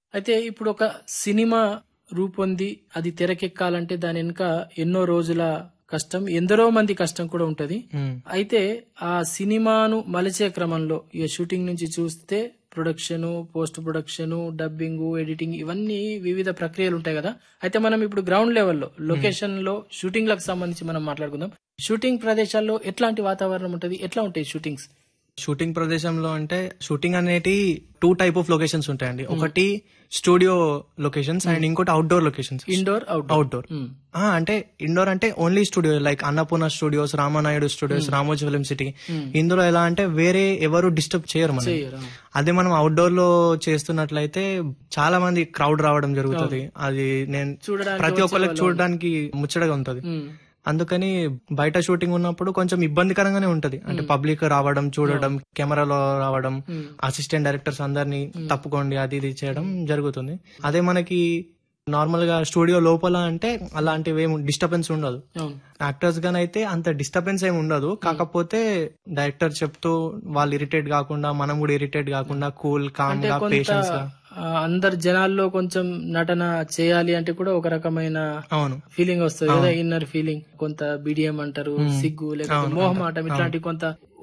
అయితే ఇప్పుడు ఒక సినిమా రూపొంది అది తెరకెక్కాలంటే దాని వెనుక ఎన్నో రోజుల కష్టం ఎందరో మంది కష్టం కూడా ఉంటది మ్మ్. అయితే ఆ సినిమాను మలిచే క్రమంలో ఈ షూటింగ్ నుంచి చూస్తే production post production dubbing editing ఇవన్నీ వివిధ ప్రక్రియలు ఉంటాయి కదా అయితే మనం ఇప్పుడు గ్రౌండ్ లెవెల్లో లొకేషన్ లో షూటింగ్ లకు సంబంధించి మనం మాట్లాడుకుందాం షూటింగ్ ప్రదేశాల్లో ఎట్లాంటి వాతావరణం ఉంటది ఎట్లా ఉంటాయి షూటింగ్స్ షూటింగ్ ప్రదేశంలో అంటే షూటింగ్ అనేటి టూ టైప్ ఆఫ్ లొకేషన్స్ ఉంటాయండి ఒకటి స్టూడియో లొకేషన్స్ అండ్ ఇంకోటి outdoor locations indoor out outdoor అంటే ఇండోర్ అంటే only studio like Annapurna studios Ramanaidu studios Ramoji film city ఇందులో ఎలా అంటే వేరే ఎవరు డిస్టర్బ్ చేయరు మనం అదే మనం అవుట్డోర్ లో చేస్తున్నట్లయితే చాలా మంది క్రౌడ్ రావడం జరుగుతుంది అది నేను చూడడానికి ప్రతి ఒక్కరికి చూడడానికి ముచ్చటగా ఉంటది అందుకని బయట షూటింగ్ ఉన్నప్పుడు కొంచెం ఇబ్బందికరంగానే ఉంటది అంటే పబ్లిక్ రావడం చూడడం కెమెరాలో రావడం అసిస్టెంట్ డైరెక్టర్స్ అందరినీ తప్పుకోండి అది ఇది చేయడం జరుగుతుంది అదే మనకి నార్మల్ గా స్టూడియో లోపల అంటే అలాంటివి ఏమి డిస్టర్బెన్స్ ఉండదు అవును యాక్టర్స్ గాని అయితే అంత డిస్టర్బెన్స్ ఏమి ఉండదు కాకపోతే డైరెక్టర్ చెప్తూ వాళ్ళు ఇరిటేట్ కాకుండా మనం కూడా ఇరిటేట్ కాకుండా కూల్ కామ్ గా కొంత పేషెన్స్ గా ఆ, అందరు జనాల్లో కొంచెం నటన చేయాలి అంటే కూడా ఒక రకమైన అవును ఫీలింగ్ వస్తుంది కదా ఇన్నర్ ఫీలింగ్ కొంత బిడియం అంటారు సిగ్గు లేకపోతే మోహమాటం ఇట్లాంటి కొంత